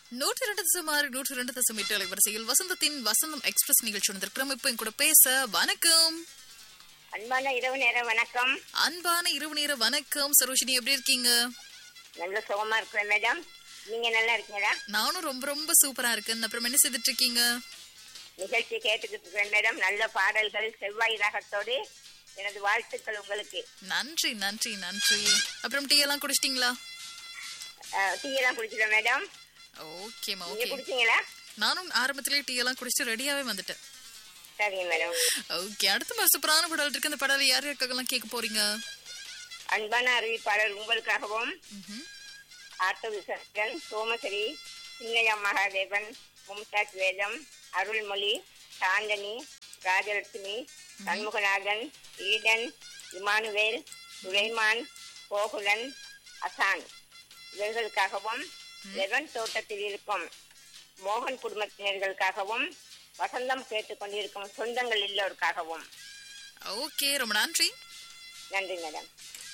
நூற்றி இரண்டு தசம் ஆறு நூற்றி இரண்டு தசம் எட்டு அலைவரிசையில் வசந்தத்தின் வசந்தம் எக்ஸ்பிரஸ் நிகழ்ச்சி வந்திருக்கிறோம் இப்போ என் கூட பேச வணக்கம் அன்பான இரவு நேர வணக்கம் அன்பான இரவு நேர வணக்கம் சரோஷினி எப்படி இருக்கீங்க நல்ல சுகமா இருக்கிறேன் மேடம் நீங்க நல்லா இருக்கீங்களா நானும் ரொம்ப ரொம்ப சூப்பரா இருக்கேன் அப்புறம் என்ன செய்துட்டு இருக்கீங்க நிகழ்ச்சி கேட்டுக்கிட்டு இருக்கிறேன் மேடம் நல்ல பாடல்கள் செவ்வாய் ராகத்தோடு எனது வாழ்த்துக்கள் உங்களுக்கு நன்றி நன்றி நன்றி அப்புறம் டீ எல்லாம் குடிச்சிட்டீங்களா அஹ், டீ எல்லாம் குடிச்சிட்டேன் மேடம் ஓகேமா நீங்க ஓகே குடிச்சீங்களா நானும் ஆரம்பத்திலே டீ எல்லாம் குடிச்சிட்டு ரெடியாவே வந்துட்டேன் சரிங்க மேடம் ஓகே அடுத்த மாதிரி சூப்பரான பாடல் இருக்கு இந்த பாடலை யார் யாருக்காகலாம் கேட்க போறீங்க அன்பான அறிவிப்பாளர் உங்களுக்காகவும் ம்ஹும். ஆட்டோ விசர்ஜன் சோமசரி சின்னையா மகாதேவன் மும்தாஜ் வேதம் அருள்மொழி சாந்தனி ராஜலட்சுமி சண்முகநாதன் ஈடன் இமானுவேல் சுலைமான் கோகுலன் அசான் இவர்களுக்காகவும் லெவன் தோட்டத்தில் இருக்கும் மோகன் குடும்பத்தினர்களுக்காகவும் வசந்தம் கேட்டுக்கொண்டிருக்கும் சொந்தங்கள் எல்லோருக்காகவும் ஓகே ரொம்ப நன்றி நன்றி மேடம்